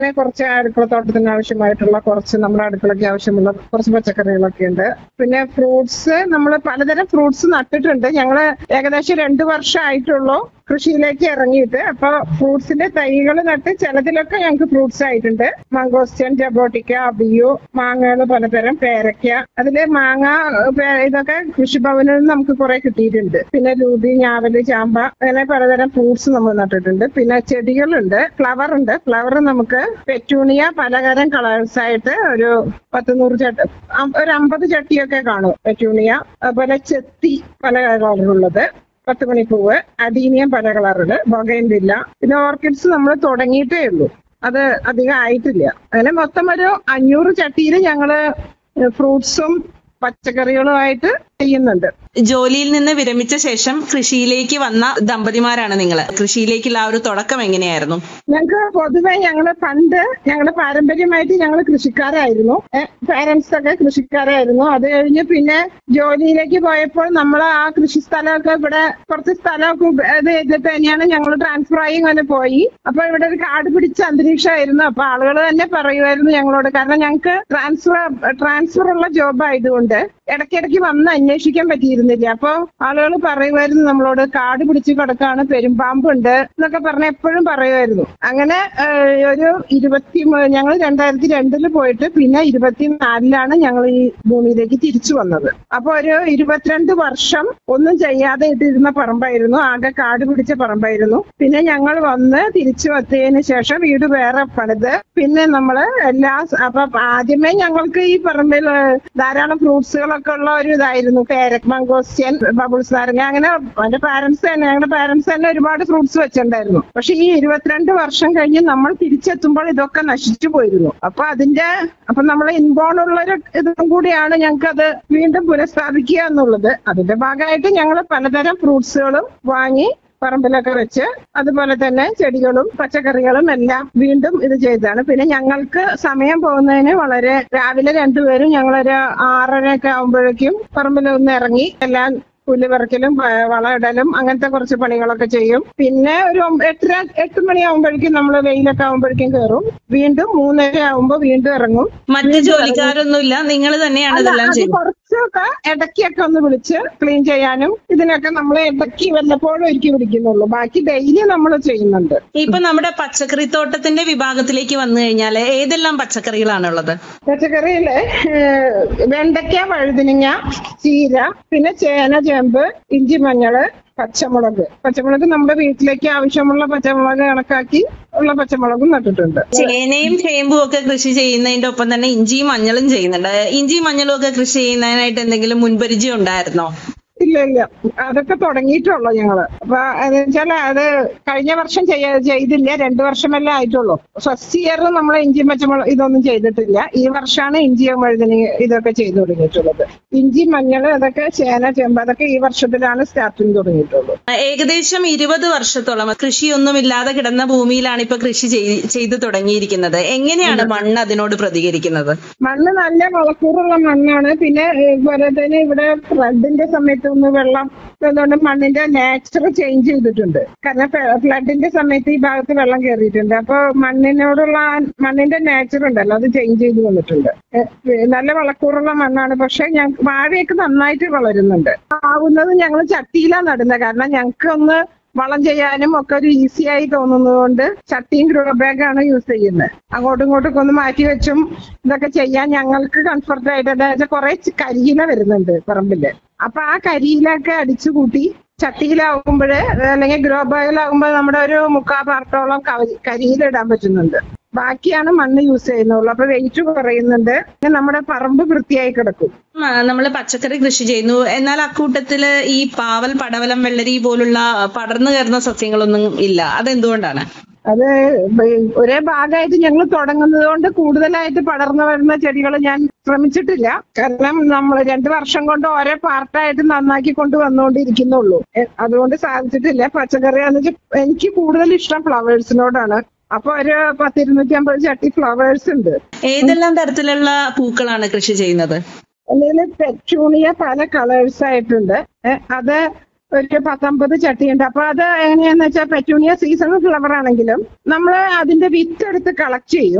പിന്നെ കുറച്ച് അടുക്കളത്തോട്ടത്തിന് ആവശ്യമായിട്ടുള്ള കുറച്ച് നമ്മുടെ അടുക്കളയ്ക്ക് ആവശ്യമുള്ള കുറച്ച് പച്ചക്കറികളൊക്കെ ഉണ്ട് പിന്നെ ഫ്രൂട്ട്സ് നമ്മൾ പലതരം ഫ്രൂട്ട്സ് നട്ടിട്ടുണ്ട് ഞങ്ങള് ഏകദേശം രണ്ടു വർഷമായിട്ടുള്ളൂ കൃഷിയിലേക്ക് ഇറങ്ങിയിട്ട് അപ്പൊ ഫ്രൂട്ട്സിന്റെ തൈകൾ നട്ട് ചിലതിലൊക്കെ ഞങ്ങൾക്ക് ഫ്രൂട്ട്സ് ആയിട്ടുണ്ട് മംഗോസ്റ്റൻ ജബോട്ടിക്ക അബിയു മാങ്ങകൾ പലതരം പേരയ്ക്ക അതില് മാങ്ങ പേ- ഇതൊക്കെ കൃഷിഭവനിൽ നിന്ന് നമുക്ക് കുറെ കിട്ടിയിട്ടുണ്ട് പിന്നെ രൂപി ഞാവല് ചാമ്പ അങ്ങനെ പലതരം ഫ്രൂട്ട്സ് നമ്മൾ നട്ടിട്ടുണ്ട് പിന്നെ ചെടികളുണ്ട് ഫ്ലവർ ഉണ്ട് ഫ്ലവർ നമുക്ക് പെറ്റൂണിയ പലതരം കളേഴ്സ് ആയിട്ട് ഒരു പത്ത് നൂറ് ചട്ടി അം- ഒരു അമ്പത് ചട്ടിയൊക്കെ കാണും പെറ്റൂണിയ അതുപോലെ ചെത്തി പല കളറുള്ളത് പത്ത് മണിപ്പൂവ് അഡീനിയം പല കളറുണ്ട് ബൊഗൈൻവില്ല പിന്നെ ഓർക്കിഡ്സ് നമ്മൾ തുടങ്ങിയിട്ടേ ഉള്ളൂ അത് അധികം ആയിട്ടില്ല അങ്ങനെ മൊത്തം ഒരു അഞ്ഞൂറ് ചട്ടിയിൽ ഞങ്ങള് ഫ്രൂട്ട്സും പച്ചക്കറികളുമായിട്ട് ചെയ്യുന്നുണ്ട് ജോലിയിൽ നിന്ന് വിരമിച്ച ശേഷം കൃഷിയിലേക്ക് വന്ന ദമ്പതിമാരാണ് നിങ്ങൾ കൃഷിയിലേക്കുള്ള ആ ഒരു തുടക്കം എങ്ങനെയായിരുന്നു ഞങ്ങൾക്ക് പൊതുവെ ഞങ്ങള് പണ്ട് ഞങ്ങളുടെ പാരമ്പര്യമായിട്ട് ഞങ്ങൾ കൃഷിക്കാരായിരുന്നു പാരന്റ്സ് ഒക്കെ കൃഷിക്കാരായിരുന്നു അത് കഴിഞ്ഞ് പിന്നെ ജോലിയിലേക്ക് പോയപ്പോൾ നമ്മൾ ആ കൃഷി സ്ഥലമൊക്കെ ഇവിടെ കുറച്ച് സ്ഥലമൊക്കെ ഉപ- ഇത് ചെയ്തിട്ട് തന്നെയാണ് ഞങ്ങൾ ട്രാൻസ്ഫർ ആയി ഇങ്ങനെ പോയി അപ്പൊ ഇവിടെ ഒരു കാട് പിടിച്ച അന്തരീക്ഷമായിരുന്നു അപ്പൊ ആളുകൾ തന്നെ പറയുമായിരുന്നു ഞങ്ങളോട് കാരണം ഞങ്ങൾക്ക് ട്രാൻസ്ഫർ ട്രാൻസ്ഫർ ഉള്ള ജോബ് ആയതുകൊണ്ട് ഇടയ്ക്കിടയ്ക്ക് വന്ന് അന്വേഷിക്കാൻ പറ്റിയിരുന്നില്ല അപ്പൊ ആളുകൾ പറയുമായിരുന്നു നമ്മളോട് കാട് പിടിച്ച് കിടക്കാണ് പെരുമ്പാമ്പുണ്ട് എന്നൊക്കെ പറഞ്ഞ് എപ്പോഴും പറയുമായിരുന്നു അങ്ങനെ ഏഹ്, ഒരു ഇരുപത്തി ഞങ്ങൾ രണ്ടായിരത്തി രണ്ടില് പോയിട്ട് പിന്നെ ഇരുപത്തിനാലിലാണ് ഞങ്ങൾ ഈ ഭൂമിയിലേക്ക് തിരിച്ചു വന്നത് അപ്പൊ ഒരു ഇരുപത്തിരണ്ട് വർഷം ഒന്നും ചെയ്യാതെ ഇട്ടിരുന്ന പറമ്പായിരുന്നു ആകെ കാട് പിടിച്ച പറമ്പായിരുന്നു പിന്നെ ഞങ്ങൾ വന്ന് തിരിച്ചു വന്നതിന് ശേഷം വീട് വേറെ പണിത് പിന്നെ നമ്മള് എല്ലാ സ- അപ്പൊ ആദ്യമേ ഞങ്ങൾക്ക് ഈ പറമ്പിൽ ഏഹ്, ധാരാളം ഫ്രൂട്ട്സുകളൊക്കെ ഉള്ള ഒരു ഇതായിരുന്നു പേരക് മംഗോസ്റ്റിയൻ ബബിൾസ് നാരങ്ങ അങ്ങനെ എന്റെ പാരന്റ്സ് തന്നെ ഞങ്ങളുടെ പാരന്റ്സ് തന്നെ ഒരുപാട് ഫ്രൂട്ട്സ് വെച്ചിട്ടുണ്ടായിരുന്നു പക്ഷെ ഈ ഇരുപത്തിരണ്ട് വർഷം കഴിഞ്ഞ് നമ്മൾ തിരിച്ചെത്തുമ്പോൾ ഇതൊക്കെ നശിച്ചു പോയിരുന്നു അപ്പൊ അതിന്റെ അപ്പൊ നമ്മൾ ഇൻബോൺ ഉള്ള ഒരു ഇതും കൂടിയാണ് ഞങ്ങൾക്ക് അത് വീണ്ടും പുനഃസ്ഥാപിക്കുക എന്നുള്ളത് അതിന്റെ ഭാഗമായിട്ട് ഞങ്ങൾ പലതരം ഫ്രൂട്ട്സുകളും വാങ്ങി പറമ്പിലൊക്കെ വെച്ച് അതുപോലെ തന്നെ ചെടികളും പച്ചക്കറികളും എല്ലാം വീണ്ടും ഇത് ചെയ്തതാണ് പിന്നെ ഞങ്ങൾക്ക് സമയം പോകുന്നതിന് വളരെ രാവിലെ രണ്ടുപേരും ഞങ്ങളൊരു ആറരയൊക്കെ ആകുമ്പോഴേക്കും പറമ്പിൽ ഒന്ന് ഇറങ്ങി എല്ലാം പുല്ല് പറിക്കലും വ- വളമിടലും അങ്ങനത്തെ കുറച്ച് പണികളൊക്കെ ചെയ്യും പിന്നെ ഒരു ഒമ്പ- എട്ടര എട്ട് മണിയാകുമ്പോഴേക്കും നമ്മൾ വെയിലൊക്കെ ആകുമ്പോഴേക്കും കയറും വീണ്ടും മൂന്നര ആകുമ്പോൾ വീണ്ടും ഇറങ്ങും മറ്റ് ജോലിക്കാരൊന്നുമില്ല നിങ്ങൾ തന്നെയാണ് അല്ല, ഇതെല്ലാം അത് ചെയ്യുന്നത് കുറച്ചൊക്കെ ഇടയ്ക്കൊക്കെ ഒന്ന് വിളിച്ച് ക്ലീൻ ചെയ്യാനും ഇതിനൊക്കെ നമ്മൾ ഇടയ്ക്ക് വല്ലപ്പോഴും ഒരുക്കി പിടിക്കുന്നുള്ളൂ ബാക്കി ഡെയിലി നമ്മൾ ചെയ്യുന്നുണ്ട് ഇപ്പൊ നമ്മുടെ പച്ചക്കറി തോട്ടത്തിന്റെ വിഭാഗത്തിലേക്ക് വന്നു കഴിഞ്ഞാൽ ഏതെല്ലാം പച്ചക്കറികളാണുള്ളത് പച്ചക്കറിയില് ഏഹ്, വെണ്ടയ്ക്ക വഴുതിനിങ്ങ ചീര പിന്നെ ചേന ചേമ്പ് ഇഞ്ചി മഞ്ഞള് പച്ചമുളക് പച്ചമുളക് നമ്മുടെ വീട്ടിലേക്ക് ആവശ്യമുള്ള പച്ചമുളക് കണക്കാക്കി ഉള്ള പച്ചമുളകും നട്ടിട്ടുണ്ട് ചേനയും ചേമ്പും ഒക്കെ കൃഷി ചെയ്യുന്നതിന്റെ ഒപ്പം തന്നെ ഇഞ്ചിയും മഞ്ഞളും ചെയ്യുന്നുണ്ട് ഇഞ്ചിയും മഞ്ഞളും ഒക്കെ കൃഷി ചെയ്യുന്നതിനായിട്ട് എന്തെങ്കിലും മുൻപരിചയം ഉണ്ടായിരുന്നോ ഇല്ല ഇല്ല അതൊക്കെ തുടങ്ങിയിട്ടുള്ളൂ ഞങ്ങള് അപ്പൊ എന്ന് വെച്ചാൽ അത് കഴിഞ്ഞ വർഷം ചെയ്യ- ചെയ്തില്ല രണ്ടു വർഷമല്ലേ ആയിട്ടുള്ളൂ ഫസ്റ്റ് ഇയർ നമ്മൾ ഇഞ്ചി പച്ചമുളക് ഇതൊന്നും ചെയ്തിട്ടില്ല ഈ വർഷമാണ് ഇഞ്ചിയും വഴുതനി ഇതൊക്കെ ചെയ്തു തുടങ്ങിയിട്ടുള്ളത് ഇഞ്ചി മഞ്ഞൾ അതൊക്കെ ചേന ചേമ്പ് അതൊക്കെ ഈ വർഷത്തിലാണ് സ്റ്റാർട്ടിങ് തുടങ്ങിയിട്ടുള്ളൂ ഏകദേശം ഇരുപത് വർഷത്തോളം കൃഷിയൊന്നുമില്ലാതെ കിടന്ന ഭൂമിയിലാണ് ഇപ്പൊ കൃഷി ചെയ്- ചെയ്തു തുടങ്ങിയിരിക്കുന്നത് എങ്ങനെയാണ് മണ്ണ് അതിനോട് പ്രതികരിക്കുന്നത് മണ്ണ് നല്ല വളക്കൂറുള്ള മണ്ണാണ് പിന്നെ ഇതുപോലെ തന്നെ ഇവിടെ ഫ്ലഡിന്റെ സമയത്ത് ഒന്ന് വെള്ളം അതുകൊണ്ട് മണ്ണിന്റെ നേച്ചർ ചേഞ്ച് ചെയ്തിട്ടുണ്ട് കാരണം ഫ്ലഡിന്റെ സമയത്ത് ഈ ഭാഗത്ത് വെള്ളം കയറിയിട്ടുണ്ട് അപ്പൊ മണ്ണിനോടുള്ള ആ മണ്ണിന്റെ നേച്ചർ ഉണ്ടല്ലോ അത് ചേഞ്ച് ചെയ്ത് വന്നിട്ടുണ്ട് ഏ, നല്ല വളക്കൂറുള്ള മണ്ണാണ് പക്ഷെ ഞങ്ങൾക്ക് വാഴയൊക്കെ നന്നായിട്ട് വളരുന്നുണ്ട് ആവുന്നത് ഞങ്ങൾ ചട്ടിയിലാണ് നടുന്നത് കാരണം ഞങ്ങൾക്ക് ഒന്ന് വളം ചെയ്യാനും ഒക്കെ ഒരു ഈസി ആയി തോന്നുന്നതുകൊണ്ട് ചട്ടിയും ഗ്രോ ബാഗാണ് യൂസ് ചെയ്യുന്നത് അങ്ങോട്ടും ഇങ്ങോട്ടും ഒക്കെ ഒന്ന് മാറ്റി വെച്ചും ഇതൊക്കെ ചെയ്യാൻ ഞങ്ങൾക്ക് കംഫർട്ട് ആയിട്ട് അതായത് കുറെ കരിയില വരുന്നുണ്ട് പറമ്പില് അപ്പൊ ആ കരിയിലൊക്കെ അടിച്ചു കൂട്ടി ചട്ടിയിലാവുമ്പോൾ അല്ലെങ്കിൽ ഗ്രോ ബാഗിലാവുമ്പോൾ നമ്മുടെ ഒരു മുക്കാ പാർട്ടോളം കവ- കരിയില ഇടാൻ പറ്റുന്നുണ്ട് ബാക്കിയാണ് മണ്ണ് യൂസ് ചെയ്യുന്നുള്ളൂ അപ്പൊ വെയിറ്റ് കുറയുന്നുണ്ട് പിന്നെ നമ്മുടെ പറമ്പ് വൃത്തിയായി കിടക്കും നമ്മൾ പച്ചക്കറി കൃഷി ചെയ്യുന്നു എന്നാൽ അക്കൂട്ടത്തില് ഈ പാവൽ പടവലം വെള്ളരി പോലുള്ള പടർന്നു കയറുന്ന സസ്യങ്ങളൊന്നും ഇല്ല അതെന്തുകൊണ്ടാണ് അത് ഒരേ ഭാഗമായിട്ട് ഞങ്ങൾ തുടങ്ങുന്നത് കൊണ്ട് കൂടുതലായിട്ട് പടർന്നു വരുന്ന ചെടികൾ ഞാൻ ശ്രമിച്ചിട്ടില്ല കാരണം നമ്മൾ രണ്ടു വർഷം കൊണ്ട് ഓരോ പാർട്ടായിട്ട് നന്നാക്കി കൊണ്ട് വന്നുകൊണ്ടിരിക്കുന്നുള്ളൂ എ- അതുകൊണ്ട് സാധിച്ചിട്ടില്ല പച്ചക്കറി എന്ന് വെച്ചാൽ എനിക്ക് കൂടുതൽ ഇഷ്ടം ഫ്ലവേഴ്സിനോടാണ് അപ്പൊ ഒരു പത്തിരുന്നൂറ്റി അമ്പത് ചട്ടി ഫ്ലവേഴ്സ് ഉണ്ട് ഏതെല്ലാം തരത്തിലുള്ള പൂക്കളാണ് കൃഷി ചെയ്യുന്നത് അല്ലെങ്കിൽ പെറ്റൂണിയ പല കളേഴ്സ് ആയിട്ടുണ്ട് ഏ, അത് ഒരു പത്തൊമ്പത് ചട്ടിയുണ്ട് അപ്പൊ അത് എങ്ങനെയാന്ന് വെച്ചാൽ പെറ്റൂണിയ സീസണൽ ഫ്ലവർ ആണെങ്കിലും നമ്മൾ അതിന്റെ വിത്ത് എടുത്ത് കളക്ട് ചെയ്യും